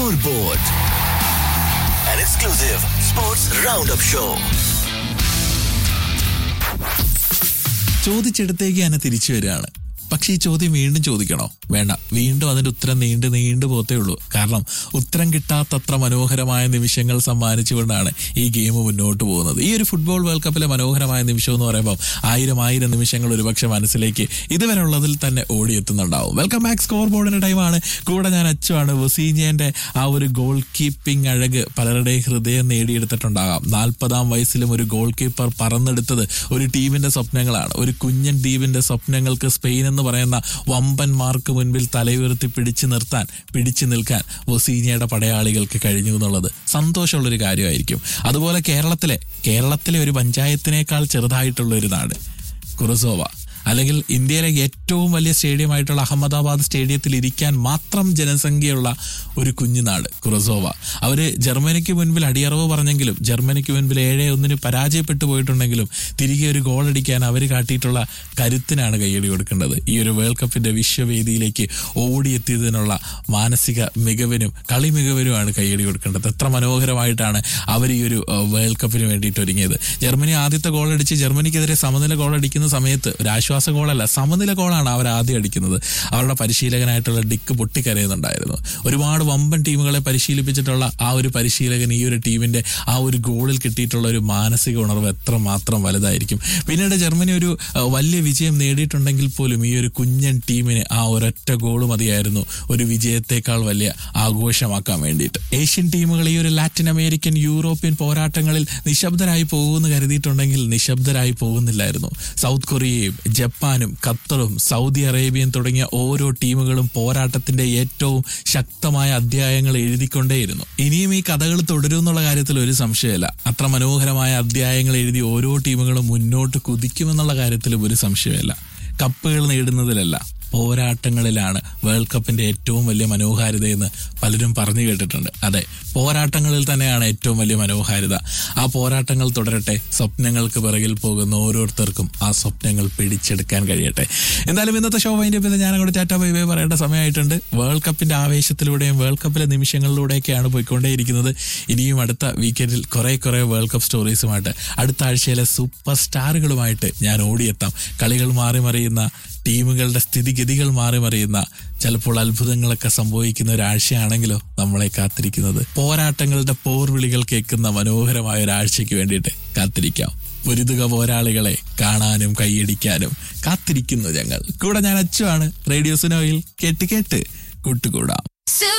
Scoreboard, an exclusive sports roundup show. ചോദിച്ചെടുത്തേക്ക് തന്നെ തിരിച്ചു വരികയാണ് പക്ഷേ ഈ ചോദ്യം വീണ്ടും ചോദിക്കണോ വേണ്ട വീണ്ടും അതിന്റെ ഉത്തരം നീണ്ടു നീണ്ടു പോത്തേ ഉള്ളൂ കാരണം ഉത്തരം കിട്ടാത്തത്ര മനോഹരമായ നിമിഷങ്ങൾ സമ്മാനിച്ചുകൊണ്ടാണ് ഈ ഗെയിം മുന്നോട്ട് പോകുന്നത് ഈ ഒരു ഫുട്ബോൾ വേൾഡ് കപ്പിലെ മനോഹരമായ നിമിഷം എന്ന് പറയുമ്പോൾ ആയിരം ആയിരം നിമിഷങ്ങൾ ഒരുപക്ഷെ മനസ്സിലേക്ക് ഇതുവരെ ഉള്ളതിൽ തന്നെ ഓടിയെത്തുന്നുണ്ടാവും വെൽക്കം ബാക്ക് സ്കോർ ബോർഡിന്റെ ടൈമാണ് കൂടെ ഞാൻ അച്ചുവാണ് വസീനിയന്റെ ആ ഒരു ഗോൾ കീപ്പിംഗ് അഴക് പലരുടെയും ഹൃദയം നേടിയെടുത്തിട്ടുണ്ടാകാം നാൽപ്പതാം വയസ്സിലും ഒരു ഗോൾ കീപ്പർ പറന്നെടുത്തത് ഒരു ടീമിന്റെ സ്വപ്നങ്ങളാണ് ഒരു കുഞ്ഞൻ ദ്വീപിന്റെ സ്വപ്നങ്ങൾക്ക് സ്പെയിൻ എന്ന് പറയുന്ന വമ്പന്മാർക്ക് മുൻപിൽ തലയുയർത്തി പിടിച്ചു നിർത്താൻ പിടിച്ചു നിൽക്കാൻ വസീനിയയുടെ പടയാളികൾക്ക് കഴിഞ്ഞു എന്നുള്ളത് സന്തോഷമുള്ളൊരു കാര്യമായിരിക്കും അതുപോലെ കേരളത്തിലെ കേരളത്തിലെ ഒരു പഞ്ചായത്തിനേക്കാൾ ചെറുതായിട്ടുള്ള ഒരു നാട് കുറസോവ അല്ലെങ്കിൽ ഇന്ത്യയിലെ ഏറ്റവും വലിയ സ്റ്റേഡിയം ആയിട്ടുള്ള അഹമ്മദാബാദ് സ്റ്റേഡിയത്തിൽ ഇരിക്കാൻ മാത്രം ജനസംഖ്യയുള്ള ഒരു കുഞ്ഞുനാട് കുറസോവ അവര് ജർമ്മനിക്ക് മുൻപിൽ അടിയറവ് പറഞ്ഞെങ്കിലും ജർമ്മനിക്ക് മുൻപിൽ ഏഴ് ഒന്നിന് പരാജയപ്പെട്ടു പോയിട്ടുണ്ടെങ്കിലും തിരികെ ഒരു ഗോൾ അടിക്കാൻ അവർ കാട്ടിയിട്ടുള്ള കരുത്തിനാണ് കൈയടി കൊടുക്കേണ്ടത് ഈ ഒരു വേൾഡ് കപ്പിന്റെ വിശ്വവേദിയിലേക്ക് ഓടിയെത്തിയതിനുള്ള മാനസിക മികവിനും കളി മികവിനുമാണ് കൈയടി കൊടുക്കേണ്ടത് എത്ര മനോഹരമായിട്ടാണ് അവർ ഈ ഒരു ഏഹ്, വേൾഡ് കപ്പിന് വേണ്ടിയിട്ട് ഒരുങ്ങിയത് ജർമ്മനി ആദ്യത്തെ ഗോൾ അടിച്ച് ജർമ്മനിക്കെതിരെ സമനില ഗോൾ അടിക്കുന്ന സമയത്ത് ഒരു ആശ്വാസ ഗോളല്ല സമനില ഗോളാണ് അവർ ആദ്യം അടിക്കുന്നത് അവരുടെ പരിശീലകനായിട്ടുള്ള ഡിക്ക് പൊട്ടിക്കരയുന്നുണ്ടായിരുന്നു ഒരുപാട് വമ്പൻ ടീമുകളെ പരിശീലിപ്പിച്ചിട്ടുള്ള ആ ഒരു പരിശീലകൻ ഈ ഒരു ടീമിന്റെ ആ ഒരു ഗോളിൽ കിട്ടിയിട്ടുള്ള ഒരു മാനസിക ഉണർവ് എത്ര മാത്രം വലുതായിരിക്കും പിന്നീട് ജർമ്മനി ഒരു അഹ്, വലിയ വിജയം നേടിയിട്ടുണ്ടെങ്കിൽ പോലും ഈ ഒരു കുഞ്ഞൻ ടീമിന് ആ ഒരൊറ്റ ഗോൾ മതിയായിരുന്നു ഒരു വിജയത്തെക്കാൾ വലിയ ആഘോഷമാക്കാൻ വേണ്ടിയിട്ട് ഏഷ്യൻ ടീമുകൾ ഈ ഒരു ലാറ്റിൻ അമേരിക്കൻ യൂറോപ്യൻ പോരാട്ടങ്ങളിൽ നിശബ്ദരായി പോകുമെന്ന് കരുതിയിട്ടുണ്ടെങ്കിൽ നിശബ്ദരായി പോകുന്നില്ലായിരുന്നു സൗത്ത് കൊറിയയും ജപ്പാനും ഖത്തറും സൗദി അറേബ്യയും തുടങ്ങിയ ഓരോ ടീമുകളും പോരാട്ടത്തിന്റെ ഏറ്റവും ശക്തമായ അധ്യായങ്ങൾ എഴുതിക്കൊണ്ടേയിരുന്നു ഇനിയും ഈ കഥകൾ തുടരും എന്നുള്ള കാര്യത്തിൽ ഒരു സംശയമില്ല അത്ര മനോഹരമായ അധ്യായങ്ങൾ എഴുതി ഓരോ ടീമുകളും മുന്നോട്ട് കുതിക്കുമെന്നുള്ള കാര്യത്തിലും ഒരു സംശയമില്ല കപ്പുകൾ നേടുന്നതിലല്ല പോരാട്ടങ്ങളിലാണ് വേൾഡ് കപ്പിന്റെ ഏറ്റവും വലിയ മനോഹാരിതയെന്ന് പലരും പറഞ്ഞു കേട്ടിട്ടുണ്ട് അതെ പോരാട്ടങ്ങളിൽ തന്നെയാണ് ഏറ്റവും വലിയ മനോഹാരിത ആ പോരാട്ടങ്ങൾ തുടരട്ടെ സ്വപ്നങ്ങൾക്ക് പിറകിൽ പോകുന്ന ഓരോരുത്തർക്കും ആ സ്വപ്നങ്ങൾ പിടിച്ചെടുക്കാൻ കഴിയട്ടെ എന്തായാലും ഇന്നത്തെ ഷോ വൈൻഡ് പിന്നെ ഞാൻ അങ്ങോട്ട് ടാറ്റ ബൈ ബൈ പറയേണ്ട സമയമായിട്ടുണ്ട് വേൾഡ് കപ്പിന്റെ ആവേശത്തിലൂടെയും വേൾഡ് കപ്പിലെ നിമിഷങ്ങളിലൂടെയൊക്കെയാണ് പോയിക്കൊണ്ടേയിരിക്കുന്നത് ഇനിയും അടുത്ത വീക്കെൻഡിൽ കുറെ കുറെ വേൾഡ് കപ്പ് സ്റ്റോറീസുമായിട്ട് അടുത്ത ആഴ്ചയിലെ സൂപ്പർ സ്റ്റാറുകളുമായിട്ട് ഞാൻ ഓടിയെത്താം കളികൾ മാറി മറിയുന്ന ടീമുകളുടെ സ്ഥിതിഗതികൾ മാറി മറിയുന്ന ചിലപ്പോൾ അത്ഭുതങ്ങളൊക്കെ സംഭവിക്കുന്ന ഒരാഴ്ചയാണെങ്കിലോ നമ്മളെ കാത്തിരിക്കുന്നത് പോരാട്ടങ്ങളുടെ പോർവിളികൾ കേൾക്കുന്ന മനോഹരമായ ഒരാഴ്ചയ്ക്ക് വേണ്ടിയിട്ട് കാത്തിരിക്കാം പൊരുതുക പോരാളികളെ കാണാനും കൈയടിക്കാനും കാത്തിരിക്കുന്നു ഞങ്ങൾ കൂടെ ഞാൻ അച്ചുവാണ് റേഡിയോ സുനോയിൽ കേട്ട് കേട്ട് കൂട്ടുകൂടാം